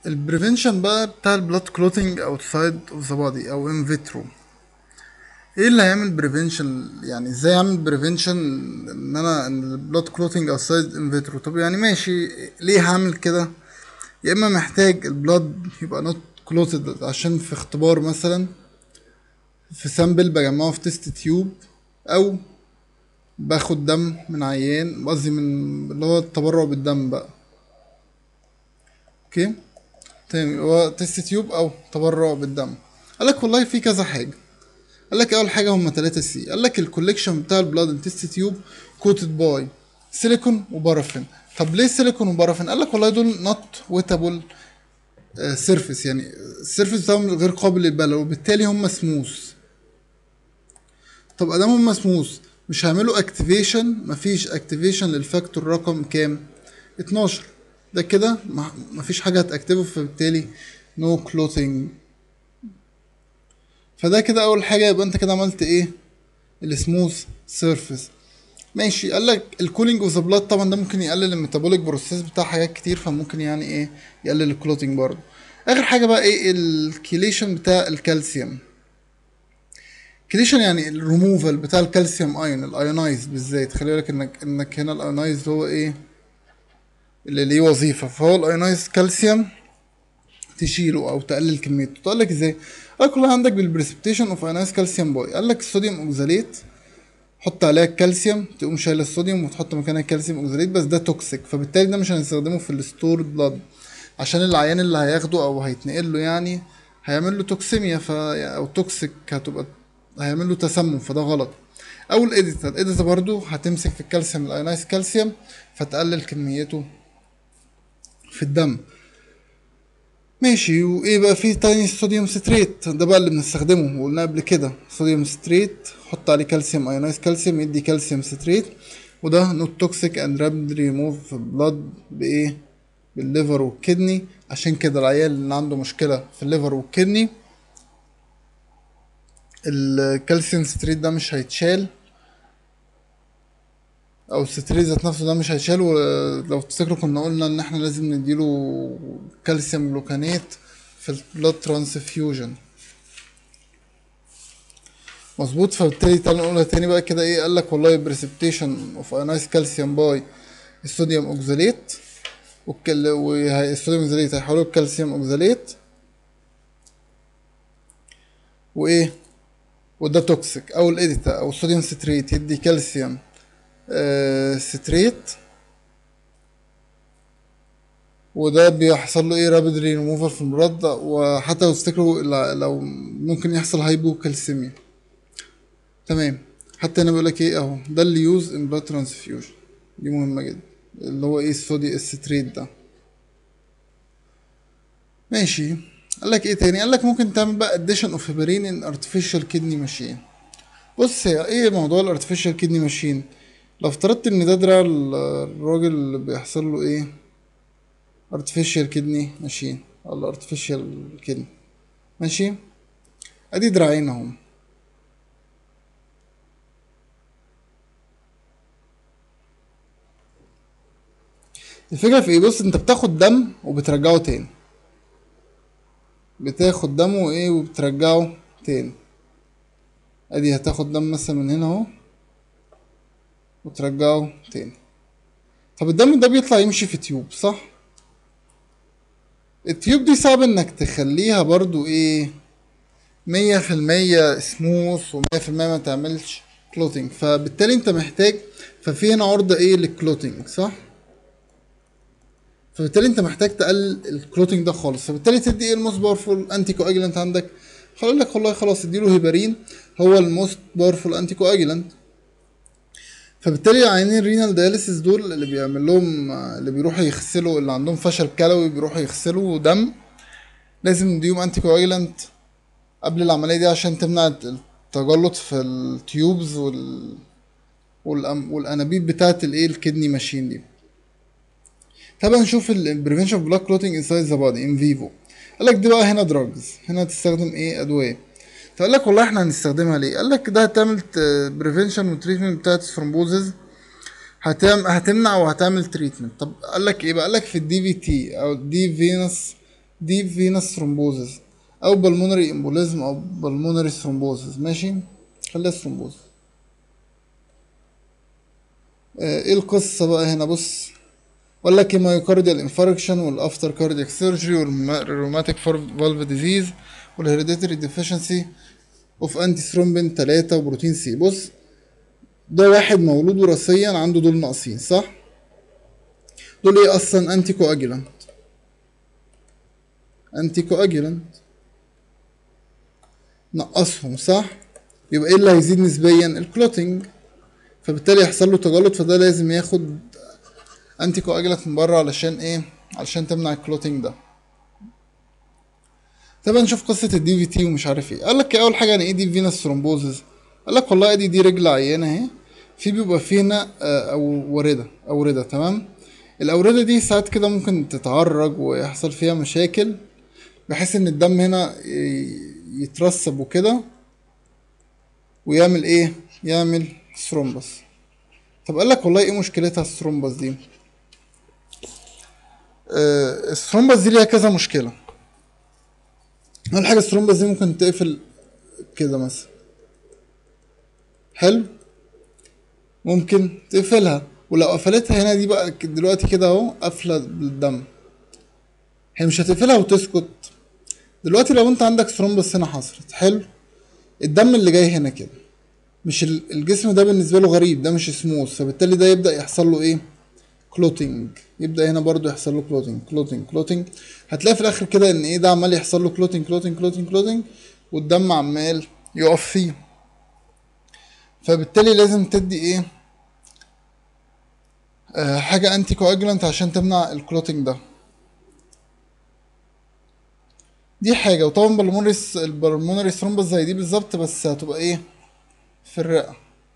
البريفنشن بقى بتاع البلاد كلوتينج اوتسايد اوف ذا بودي او ان فيترو ايه اللي هيعمل بريفنشن يعني ازاي اعمل بريفنشن ان انا ان البلاد كلوتينج اوتسايد ان فيترو طب يعني ماشي ليه هعمل كده يا اما محتاج البلاد يبقى نوت كلوتد عشان في اختبار مثلا في سامبل بجمعه في تيست تيوب او باخد دم من عيان قصدي من اللي هو التبرع بالدم بقى اوكي تاني هو تيست تيوب او تبرع بالدم قالك والله في كذا حاجه قالك اول حاجه هما تلاتة سي قالك الكوليكشن بتاع البلاد ان تيست تيوب كوتد باي سيليكون وبارافين طب ليه سيليكون وبارافين قالك والله دول نوت ويتابل سيرفيس يعني السيرفيس بتاعهم غير قابل للبلع وبالتالي هم سموث طب ادام هم سموث مش هيعملوا اكتيفيشن مفيش اكتيفيشن للفاكتور رقم كام 12 ده كده ما- مفيش حاجه هتاكتفه فبالتالي نو كلوتينج فده كده اول حاجه يبقى انت كده عملت ايه السموث سيرفيس ماشي قال لك الكولينج اوف ذا بلاد طبعا ده ممكن يقلل الميتابوليك بروسيس بتاع حاجات كتير فممكن يعني ايه يقلل الكلوتينج برضه اخر حاجه بقى ايه الكيليشن بتاع الكالسيوم كليشن يعني الريموفال بتاع الكالسيوم ايون الايونايز بالذات خلي بالك انك انك هنا الايونايز هو ايه اللي ليه وظيفه فهو الايونايز كالسيوم تشيله او تقلل كميته تقول لك ازاي قال لك والله عندك بالبريسبتيشن اوف ايونايز كالسيوم باي قال لك الصوديوم اوكزاليت حط عليها الكالسيوم تقوم شايل الصوديوم وتحط مكانها الكالسيوم اوكزاليت بس ده توكسيك فبالتالي ده مش هنستخدمه في الستور بلاد عشان العيان اللي هياخده او هيتنقل له يعني هيعمل له توكسيميا ف او توكسيك هتبقى هيعمل له تسمم فده غلط او الاديتا الاديتا برضو هتمسك في الكالسيوم الايونايز كالسيوم فتقلل كميته في الدم ماشي وايه بقى في تاني صوديوم ستريت ده بقى اللي بنستخدمه وقلنا قبل كده صوديوم ستريت حط عليه كالسيوم ايونايز كالسيوم يدي كالسيوم ستريت وده نوت توكسيك اند رابد ريموف بلاد بايه بالليفر والكدني عشان كده العيال اللي عنده مشكله في الليفر والكدني الكالسيوم ستريت ده مش هيتشال او الستريت ذات نفسه ده مش هيتشال ولو تفتكروا كنا قلنا ان احنا لازم نديله كالسيوم جلوكانات في البلاد ترانسفيوجن مظبوط فبالتالي تعالى نقولها تاني بقى كده ايه قالك والله بريسبتيشن اوف ايونايز كالسيوم باي الصوديوم اوكزاليت والكل والصوديوم اوكزاليت هيحولوه الكالسيوم اوكزاليت وايه وده توكسيك او الاديتا او الصوديوم ستريت يدي كالسيوم آه ستريت وده بيحصل له ايه رابيد ريموفر في البلاد وحتى لو تفتكروا ل- لو ممكن يحصل هايبوكالسيميا تمام حتى هنا بيقول لك ايه اهو ده اللي يوز ان بلاد ترانسفيوجن دي مهمه جدا اللي هو ايه الصودي الستريت ده ماشي قال لك ايه تاني قال لك ممكن تعمل بقى اديشن اوف هيبرين ان ارتفيشال كدني ماشين بص هي ايه موضوع الارتفيشال كدني ماشين لو افترضت ان ده دراع ال- الراجل اللي بيحصل له ايه artificial kidney ماشين ولا artificial kidney ماشي ادي دراعين اهم الفكرة في ايه بص انت بتاخد دم وبترجعه تاني بتاخد دم وايه وبترجعه تاني ادي هتاخد دم مثلا من هنا اهو وترجعه تاني طب الدم ده بيطلع يمشي في تيوب صح التيوب دي صعب انك تخليها برضو ايه مية في المية سموث ومية في المية ما تعملش كلوتينج فبالتالي انت محتاج ففي هنا عرضة ايه للكلوتينج صح فبالتالي انت محتاج تقلل الكلوتينج ده خالص فبالتالي تدي ايه الموست باورفول انتي كواجلانت عندك هقول لك والله خلاص اديله هيبارين هو الموست باورفول انتي كواجلانت فبالتالي عيانين الرينال دياليسيس دول اللي بيعمل لهم اللي بيروحوا يغسلوا اللي عندهم فشل كلوي بيروحوا يغسلوا دم لازم نديهم انتي كواجلانت قبل العملية دي عشان تمنع التجلط في التيوبز وال والأم... والانابيب بتاعت الايه الكدني ماشين دي طبعا نشوف البريفنشن اوف بلاك كلوتينج انسايد ذا بادي ان فيفو قال لك دي بقى هنا دراجز هنا تستخدم ايه ادويه فقال لك والله احنا هنستخدمها ليه قال لك ده هتعمل بريفنشن وتريتمنت بتاعت الثرومبوزز هتعمل هتمنع وهتعمل تريتمنت طب قال لك ايه بقى قال لك في الدي في تي او الدي فينس ديب فينس ثرومبوزز او بالمونري امبوليزم او بالمونري ثرومبوزز ماشي خليها ثرومبوز آه، ايه القصة بقى هنا بص ولا لك مايوكارديال انفاركشن والافتر كاردياك سيرجري والروماتيك فالف ديزيز والهيريديتري ديفيشنسي اوف انتي ثرومبين 3 وبروتين سي بص ده واحد مولود وراثيا عنده دول ناقصين صح دول ايه اصلا انتي كواجولانت انتي كواجولانت نقصهم صح يبقى ايه اللي هيزيد نسبيا الكلوتينج فبالتالي يحصل له تجلط فده لازم ياخد انتي كواجولانت من بره علشان ايه علشان تمنع الكلوتينج ده طب نشوف قصه الدي في تي ومش عارف ايه قال لك اول حاجه يعني ايه دي فينس ثرومبوزز قال لك والله ادي دي رجل عيانه اهي في بيبقى فينا آه، او ورده اورده تمام الاورده دي ساعات كده ممكن تتعرج ويحصل فيها مشاكل بحيث ان الدم هنا ي- يترسب وكده ويعمل ايه يعمل ثرومبس طب قال لك والله ايه مشكلتها الثرومبس دي آه الثرومبس دي ليها كذا مشكله اول حاجه الثرومبس دي ممكن تقفل كده مثلا حلو ممكن تقفلها ولو قفلتها هنا دي بقى ك- دلوقتي كده اهو قافله بالدم هي مش هتقفلها وتسكت دلوقتي لو انت عندك ثرومبس هنا حصلت حلو الدم اللي جاي هنا كده مش ال- الجسم ده بالنسبه له غريب ده مش سموث فبالتالي ده يبدا يحصل له ايه كلوتينج يبدا هنا برضو يحصل له كلوتينج كلوتينج كلوتينج هتلاقي في الاخر كده ان ايه ده عمال يحصل له كلوتينج كلوتينج كلوتينج كلوتينج والدم عمال يقف فيه فبالتالي لازم تدي ايه آه حاجه انتي كواجلانت عشان تمنع الكلوتينج ده دي حاجه وطبعا بالمونري البلمونري ثرومبس زي دي بالظبط بس هتبقى ايه في الرئه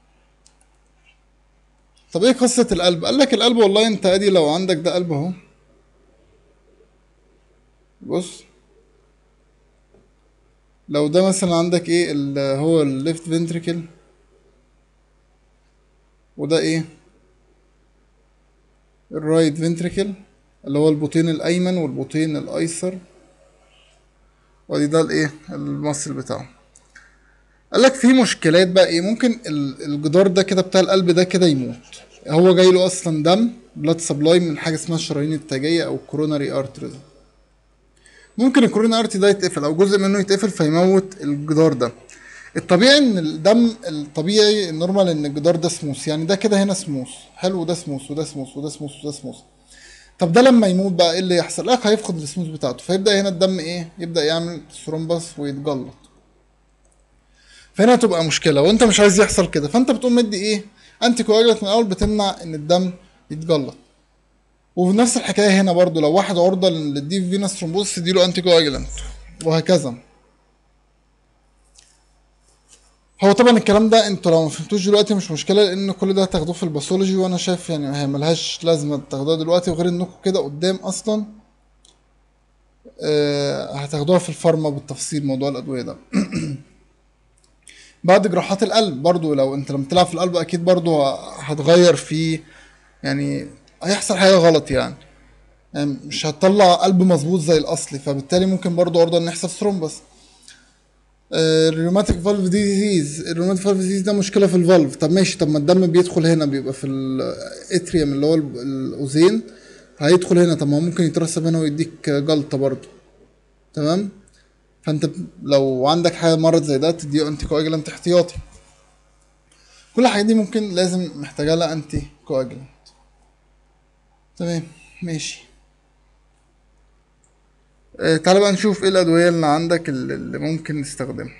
طب ايه قصة القلب؟ قال لك القلب والله انت ادي لو عندك ده قلب اهو بص لو ده مثلا عندك ايه اللي هو الليفت فنتريكل وده ايه الرايت فنتريكل اللي هو البطين الايمن والبطين الايسر وادي ده الايه المصل بتاعه قال لك في مشكلات بقى ايه ممكن ال- الجدار ده كده بتاع القلب ده كده يموت هو جاي له اصلا دم بلاد سبلاي من حاجه اسمها الشرايين التاجيه او كوروناري ارتريز ممكن الكوروناري ارتري ده يتقفل او جزء منه يتقفل فيموت الجدار ده الطبيعي ان الدم الطبيعي النورمال ان الجدار ده سموث يعني ده كده هنا سموث حلو وده سموث وده سموث وده سموث وده سموث طب ده لما يموت بقى ايه اللي يحصل؟ لك هيفقد السموث بتاعته فيبدا هنا الدم ايه؟ يبدا يعمل ثرومبس ويتجلط فهنا هتبقى مشكله وانت مش عايز يحصل كده فانت بتقوم مدي ايه انتي كواجلانت من الاول بتمنع ان الدم يتجلط ونفس الحكايه هنا برضو لو واحد عرضه للديف فينس ثرومبوس تديله انتي كواجلانت وهكذا هو طبعا الكلام ده انتوا لو ما فهمتوش دلوقتي مش مشكله لان كل ده هتاخدوه في الباثولوجي وانا شايف يعني هي ملهاش لازمه تاخدوها دلوقتي وغير انكم كده قدام اصلا آه هتاخدوها في الفارما بالتفصيل موضوع الادويه ده بعد جراحات القلب برضو لو انت لما تلعب في القلب اكيد برضو هتغير فيه يعني هيحصل حاجه غلط يعني يعني مش هتطلع قلب مظبوط زي الاصلي فبالتالي ممكن برضو عرضه ان يحصل ثرومبس الروماتيك فالف ديزيز الروماتيك فالف ديزيز ده مشكله في الفالف طب ماشي طب ما الدم بيدخل هنا بيبقى في الاتريوم اللي هو ال- الاذين هيدخل هنا طب ما هو ممكن يترسب هنا ويديك جلطه برضو تمام فانت ب- لو عندك حاجه مرض زي ده تديه انتي كواجلانت احتياطي كل الحاجات دي ممكن لازم محتاجه لها انتي كواجلانت تمام ماشي آه، تعالى بقى نشوف ايه الادويه اللي عندك اللي اللي ممكن نستخدمها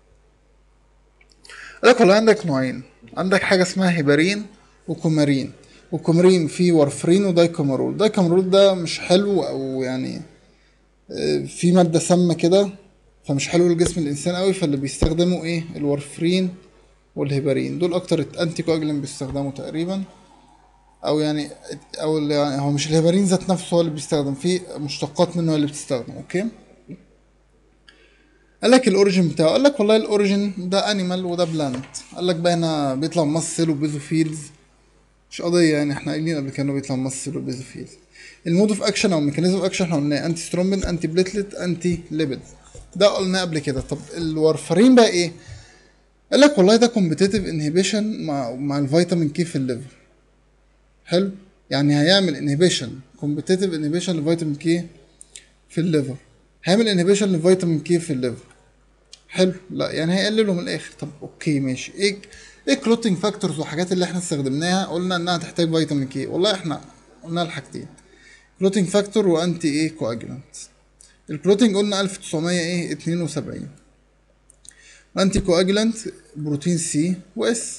قالك والله عندك نوعين عندك حاجه اسمها هيبارين وكومارين والكومارين فيه وارفرين ودايكومارول دايكومارول ده مش حلو او يعني آه، في ماده سامه كده فمش حلو لجسم الانسان قوي فاللي بيستخدموا ايه الوارفرين والهيبارين دول اكتر انتي كواجلين بيستخدموا تقريبا او يعني او اللي يعني هو مش الهيبارين ذات نفسه هو اللي بيستخدم في مشتقات منه هي اللي بتستخدم اوكي قال لك الاوريجين بتاعه قال لك والله الاوريجين ده انيمال وده بلانت قال لك بقى هنا بيطلع ممثل وبيزوفيلز مش قضيه يعني احنا قايلين قبل كده انه بيطلع ممثل وبيزوفيل المود اوف اكشن او ميكانيزم اوف اكشن احنا قلناه انتي سترومبين انتي بليتلت انتي ليبيد ده قلناه قبل كده طب الورفرين بقى ايه قال لك والله ده كومبتيتيف انهبيشن مع مع الفيتامين كي في الليفر حلو يعني هيعمل انهبيشن كومبتيتيف انهبيشن لفيتامين كي في الليفر هيعمل انهبيشن لفيتامين كي في الليفر حلو لا يعني هيقلله من الاخر طب اوكي ماشي ايه ايه كلوتنج فاكتورز والحاجات اللي احنا استخدمناها قلنا انها تحتاج فيتامين كي والله احنا قلنا الحاجتين كلوتنج فاكتور وانتي ايه كواجلانت الكلوتنج قلنا 1900 ايه 72 انتي كواجلانت بروتين سي واس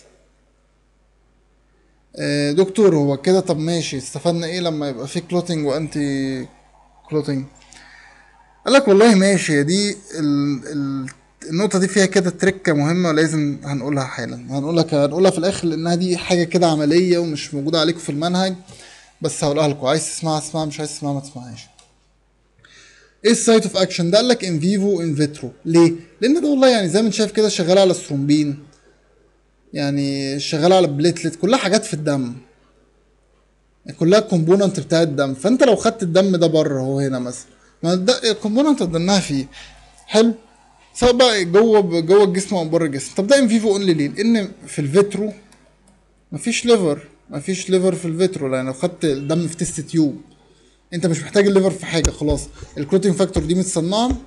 آه، دكتور هو كده طب ماشي استفدنا ايه لما يبقى في كلوتنج وانتي كلوتنج قال لك والله ماشي هي دي ال... ال... النقطة دي فيها كده تركة مهمة لازم هنقولها حالا هنقولها هنقولها في الآخر لأنها دي حاجة كده عملية ومش موجودة عليكم في المنهج بس هقولها لكم عايز تسمعها تسمعها مش عايز تسمعها ما تسمعهاش ايه السايت اوف اكشن ده قال لك ان فيفو ان فيترو ليه لان ده والله يعني زي ما انت شايف كده شغال على الثرومبين يعني شغال على بليتلت كلها حاجات في الدم كلها كومبوننت بتاع الدم فانت لو خدت الدم ده بره هو هنا مثلا ما ده الكومبوننت قدرناها فيه حلو سواء بقى جوه جوه الجسم او بره الجسم طب ده ان فيفو اونلي ليه لان في الفيترو مفيش ليفر مفيش ليفر في الفيترو لان لو خدت الدم في تيست تيوب انت مش محتاج الليفر في حاجه خلاص الكروتين فاكتور دي متصنعه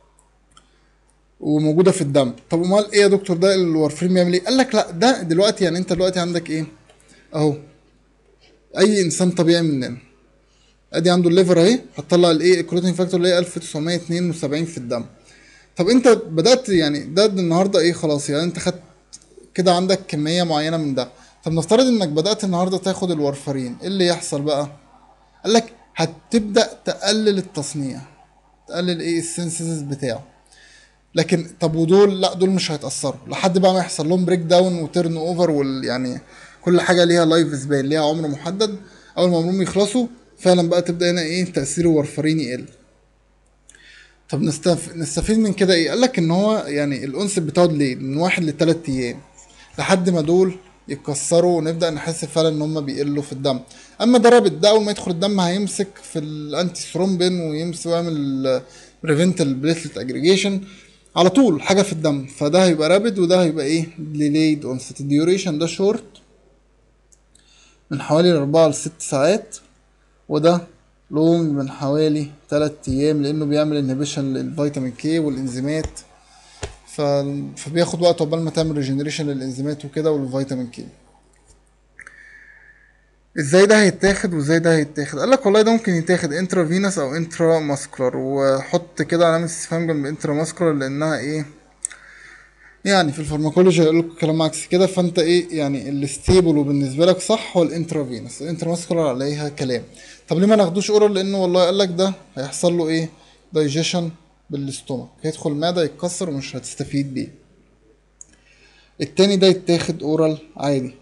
وموجوده في الدم طب امال ايه يا دكتور ده الورفرين بيعمل ايه قال لك لا ده دلوقتي يعني انت دلوقتي عندك ايه اهو اي انسان طبيعي مننا ادي عنده الليفر اهي هتطلع الايه الكروتين فاكتور اللي هي 1972 في الدم طب انت بدات يعني ده النهارده ايه خلاص يعني انت خدت كده عندك كميه معينه من ده طب نفترض انك بدات النهارده تاخد الورفرين ايه اللي يحصل بقى قال لك هتبدا تقلل التصنيع تقلل ايه السينسيس بتاعه لكن طب ودول لا دول مش هيتاثروا لحد بقى ما يحصل لهم بريك داون وتيرن اوفر وال يعني كل حاجه ليها لايف سبان ليها عمر محدد اول ما عمرهم يخلصوا فعلا بقى تبدا هنا ايه تاثير الورفرين يقل طب نستف... نستفيد من كده ايه قال لك ان هو يعني الانس بتقعد ليه من واحد لثلاث ايام لحد ما دول يتكسروا ونبدا نحس فعلا ان هم بيقلوا في الدم اما ده رابط ده اول ما يدخل الدم هيمسك في الانتي ثرومبين ويمسك ويعمل بريفنت البليتلت اجريجيشن على طول حاجه في الدم فده هيبقى رابد وده هيبقى ايه ديليد اونست الديوريشن ده شورت من حوالي أربعة لست ساعات وده لونج من حوالي تلات أيام لأنه بيعمل انهبيشن للفيتامين كي والإنزيمات ف... فبياخد وقت عقبال ما تعمل ريجنريشن للإنزيمات وكده والفيتامين كي ازاي ده هيتاخد وازاي ده هيتاخد قال لك والله ده ممكن يتاخد انترا فينس او انترا ماسكولار وحط كده علامه استفهام جنب انترا ماسكولار لانها ايه يعني في الفارماكولوجي هيقول لكم كلام عكس كده فانت ايه يعني الستيبل وبالنسبه لك صح هو الانترا فينس الانترا ماسكولار عليها كلام طب ليه ما ناخدوش اورال لانه والله قال لك ده هيحصل له ايه دايجيشن بالاستومك هيدخل المعده يتكسر ومش هتستفيد بيه التاني ده يتاخد اورال عادي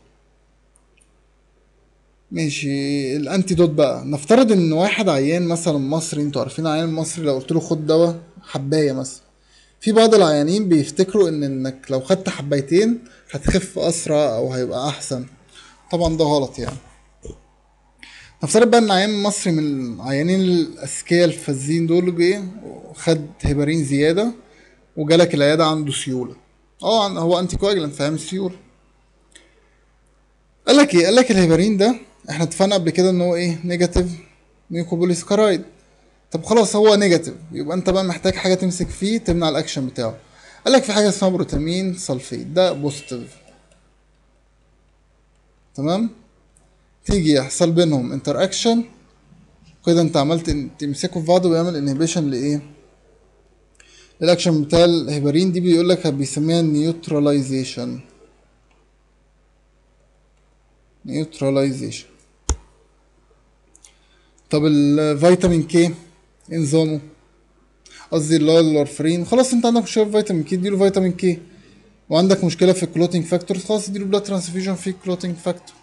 ماشي الانتيدوت بقى نفترض ان واحد عيان مثلا مصري انتوا عارفين عيان مصري لو قلت له خد دواء حبايه مثلا في بعض العيانين بيفتكروا ان انك لو خدت حبايتين هتخف اسرع او هيبقى احسن طبعا ده غلط يعني نفترض بقى ان عيان مصري من العيانين الاذكياء الفذين دول جه خد هيبارين زياده وجالك العياده عنده سيوله اه هو انتي كواجلانت فاهم سيوله قال لك ايه قال لك الهيبارين ده احنا اتفقنا قبل كده ان هو ايه نيجاتيف ميوكوبوليسكرايد طب خلاص هو نيجاتيف يبقى انت بقى محتاج حاجه تمسك فيه تمنع الاكشن بتاعه قال لك في حاجه اسمها بروتامين سلفيت ده بوزيتيف تمام تيجي يحصل بينهم انتر اكشن كده انت عملت تمسكوا في بعض ويعمل انهبيشن لايه الاكشن بتاع الهيبارين دي بيقول لك بيسميها نيوتراليزيشن نيوتراليزيشن طب الفيتامين كي انظامه قصدي اللي هو الورفرين خلاص انت عندك مشكله في فيتامين كي اديله فيتامين كي وعندك مشكله في الكلوتينج فاكتور خلاص اديله بلاد ترانسفيوجن في كلوتينج فاكتور